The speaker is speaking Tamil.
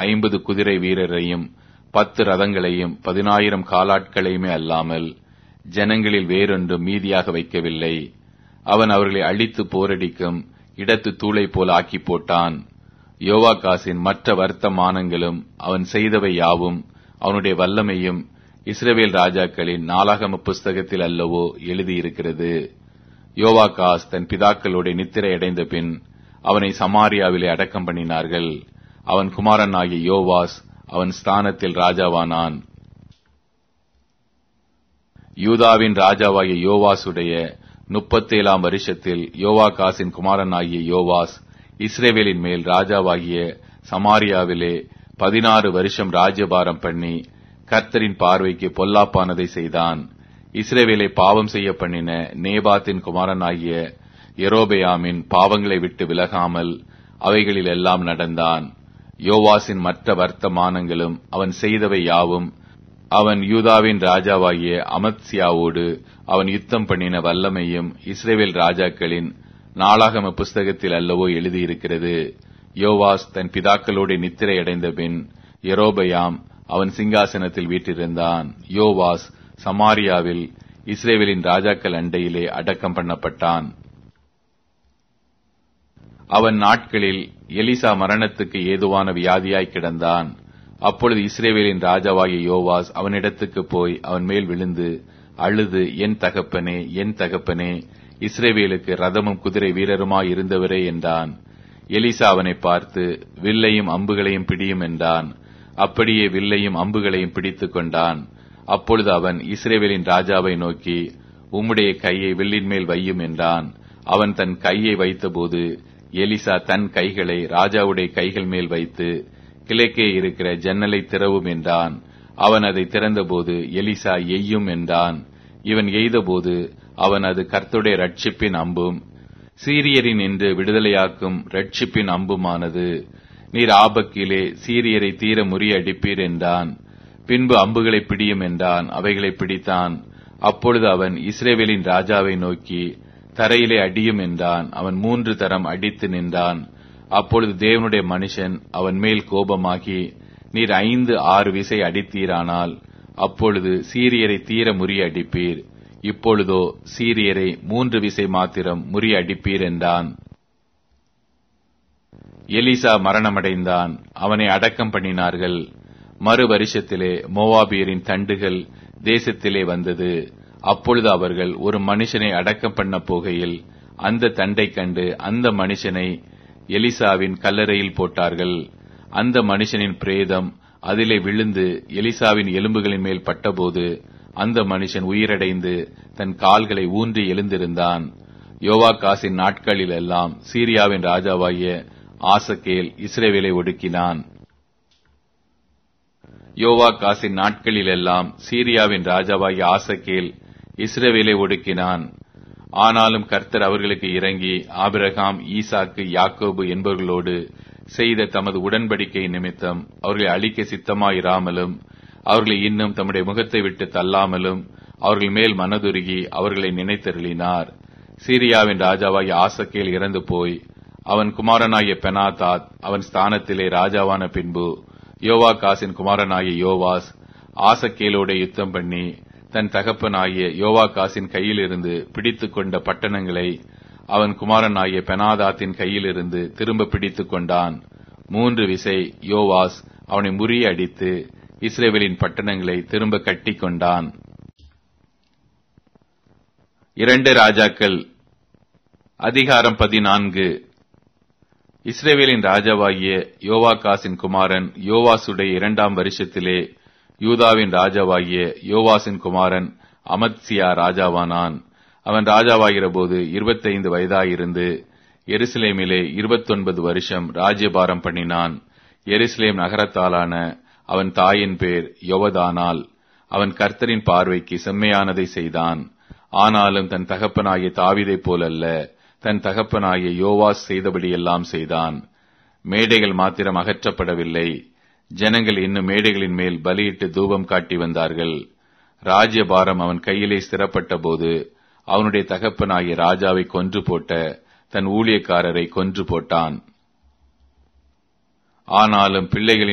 ஐம்பது குதிரை வீரரையும் பத்து ரதங்களையும் பதினாயிரம் காலாட்களையுமே அல்லாமல் ஜனங்களில் வேறொன்றும் மீதியாக வைக்கவில்லை அவன் அவர்களை அழித்து போரடிக்கும் இடத்து தூளை போல் ஆக்கி போட்டான் யோவாகாசின் மற்ற வர்த்தமானங்களும் அவன் செய்தவை யாவும் அவனுடைய வல்லமையும் இஸ்ரவேல் ராஜாக்களின் நாளாகம புஸ்தகத்தில் அல்லவோ எழுதியிருக்கிறது யோவாகாஸ் தன் பிதாக்களோட நித்திரை அடைந்த பின் அவனை சமாரியாவிலே அடக்கம் பண்ணினார்கள் அவன் குமாரனாகிய யோவாஸ் அவன் ஸ்தானத்தில் ராஜாவானான் யூதாவின் ராஜாவாகிய யோவாசுடைய முப்பத்தேழாம் வருஷத்தில் யோவாகாசின் குமாரனாகிய யோவாஸ் இஸ்ரேவேலின் மேல் ராஜாவாகிய சமாரியாவிலே பதினாறு வருஷம் ராஜ்யபாரம் பண்ணி கர்த்தரின் பார்வைக்கு பொல்லாப்பானதை செய்தான் இஸ்ரேவேலை பாவம் செய்ய பண்ணின நேபாத்தின் குமாரனாகிய எரோபெயாமின் பாவங்களை விட்டு விலகாமல் அவைகளில் எல்லாம் நடந்தான் யோவாசின் மற்ற வர்த்தமானங்களும் அவன் செய்தவை யாவும் அவன் யூதாவின் ராஜாவாகிய அமத்சியாவோடு அவன் யுத்தம் பண்ணின வல்லமையும் இஸ்ரேவேல் ராஜாக்களின் நாளாகம புஸ்தகத்தில் அல்லவோ எழுதியிருக்கிறது யோவாஸ் தன் பிதாக்களோடு நித்திரை அடைந்த பின் எரோபயாம் அவன் சிங்காசனத்தில் வீற்றிருந்தான் யோவாஸ் சமாரியாவில் இஸ்ரேவேலின் ராஜாக்கள் அண்டையிலே அடக்கம் பண்ணப்பட்டான் அவன் நாட்களில் எலிசா மரணத்துக்கு ஏதுவான வியாதியாய் கிடந்தான் அப்பொழுது இஸ்ரேவேலின் ராஜாவாகிய யோவாஸ் அவனிடத்துக்கு போய் அவன் மேல் விழுந்து அழுது என் தகப்பனே என் தகப்பனே இஸ்ரேவேலுக்கு ரதமும் குதிரை வீரருமாய் இருந்தவரே என்றான் எலிசா அவனை பார்த்து வில்லையும் அம்புகளையும் பிடியும் என்றான் அப்படியே வில்லையும் அம்புகளையும் பிடித்துக் கொண்டான் அப்பொழுது அவன் இஸ்ரேவேலின் ராஜாவை நோக்கி உம்முடைய கையை வில்லின் மேல் வையும் என்றான் அவன் தன் கையை வைத்தபோது எலிசா தன் கைகளை ராஜாவுடைய கைகள் மேல் வைத்து கிழக்கே இருக்கிற ஜன்னலை திறவும் என்றான் அவன் அதை திறந்தபோது எலிசா எய்யும் என்றான் இவன் எய்தபோது அவன் அது கர்த்துடைய ரட்சிப்பின் அம்பும் சீரியரின் என்று விடுதலையாக்கும் ரட்சிப்பின் அம்புமானது நீர் ஆபக்கிலே சீரியரை தீர முறியடிப்பீர் என்றான் பின்பு அம்புகளை பிடியும் என்றான் அவைகளை பிடித்தான் அப்பொழுது அவன் இஸ்ரேவேலின் ராஜாவை நோக்கி தரையிலே அடியும் என்றான் அவன் மூன்று தரம் அடித்து நின்றான் அப்பொழுது தேவனுடைய மனுஷன் அவன் மேல் கோபமாகி நீர் ஐந்து ஆறு விசை அடித்தீரானால் அப்பொழுது சீரியரை தீர முறிய அடிப்பீர் இப்பொழுதோ சீரியரை மூன்று விசை மாத்திரம் முறிய அடிப்பீர் என்றான் எலிசா மரணமடைந்தான் அவனை அடக்கம் பண்ணினார்கள் மறு வருஷத்திலே மோவாபியரின் தண்டுகள் தேசத்திலே வந்தது அப்பொழுது அவர்கள் ஒரு மனுஷனை அடக்கம் பண்ண போகையில் அந்த தண்டை கண்டு அந்த மனுஷனை எலிசாவின் கல்லறையில் போட்டார்கள் அந்த மனுஷனின் பிரேதம் அதிலே விழுந்து எலிசாவின் எலும்புகளின் மேல் பட்டபோது அந்த மனுஷன் உயிரடைந்து தன் கால்களை ஊன்றி எழுந்திருந்தான் யோவாகாசின் நாட்களில் எல்லாம் சீரியாவின் ராஜாவாகிய ஆசகேல் இஸ்ரேவேலை ஒடுக்கினான் யோவாகாசின் நாட்களில் எல்லாம் சீரியாவின் ராஜாவாகிய ஆசகேல் இஸ்ரேவேலை ஒடுக்கினான் ஆனாலும் கர்த்தர் அவர்களுக்கு இறங்கி ஆபிரகாம் ஈசாக்கு யாக்கோபு என்பவர்களோடு செய்த தமது உடன்படிக்கை நிமித்தம் அவர்களை அழிக்க சித்தமாயிராமலும் அவர்களை இன்னும் தம்முடைய முகத்தை விட்டு தள்ளாமலும் அவர்கள் மேல் மனதுருகி அவர்களை நினைத்தருளினார் சீரியாவின் ராஜாவாகிய ஆசக்கேல் இறந்து போய் அவன் குமாரனாகிய பெனாதாத் அவன் ஸ்தானத்திலே ராஜாவான பின்பு யோவாகாசின் குமாரனாகிய யோவாஸ் ஆசக்கேலோட யுத்தம் பண்ணி தன் தகப்பனாகிய யோவாகாசின் கையிலிருந்து பிடித்துக் கொண்ட பட்டணங்களை அவன் குமாரனாகிய பெனாதாத்தின் கையிலிருந்து திரும்ப பிடித்துக் கொண்டான் மூன்று விசை யோவாஸ் அவனை முறிய அடித்து இஸ்ரேவேலின் பட்டணங்களை திரும்ப கட்டி கொண்டான் இரண்டு ராஜாக்கள் அதிகாரம் பதினான்கு இஸ்ரேவேலின் ராஜாவாகிய யோவாகாசின் குமாரன் யோவாசுடைய இரண்டாம் வருஷத்திலே யூதாவின் ராஜாவாகிய யோவாசின் குமாரன் அமத்சியா ராஜாவானான் அவன் ராஜாவாகிற போது இருபத்தைந்து வயதாயிருந்து எருசலேமிலே இருபத்தொன்பது வருஷம் ராஜ்யபாரம் பண்ணினான் எருசலேம் நகரத்தாலான அவன் தாயின் பேர் யொவதானால் அவன் கர்த்தரின் பார்வைக்கு செம்மையானதை செய்தான் ஆனாலும் தன் தகப்பனாகிய தாவிதைப் போலல்ல தன் தகப்பனாகிய யோவாஸ் செய்தபடியெல்லாம் செய்தான் மேடைகள் மாத்திரம் அகற்றப்படவில்லை ஜனங்கள் இன்னும் மேடைகளின் மேல் பலியிட்டு தூபம் காட்டி வந்தார்கள் ராஜ்யபாரம் அவன் கையிலே ஸ்திரப்பட்ட போது அவனுடைய தகப்பனாகிய ராஜாவை கொன்று போட்ட தன் ஊழியக்காரரை கொன்று போட்டான் ஆனாலும் பிள்ளைகளின்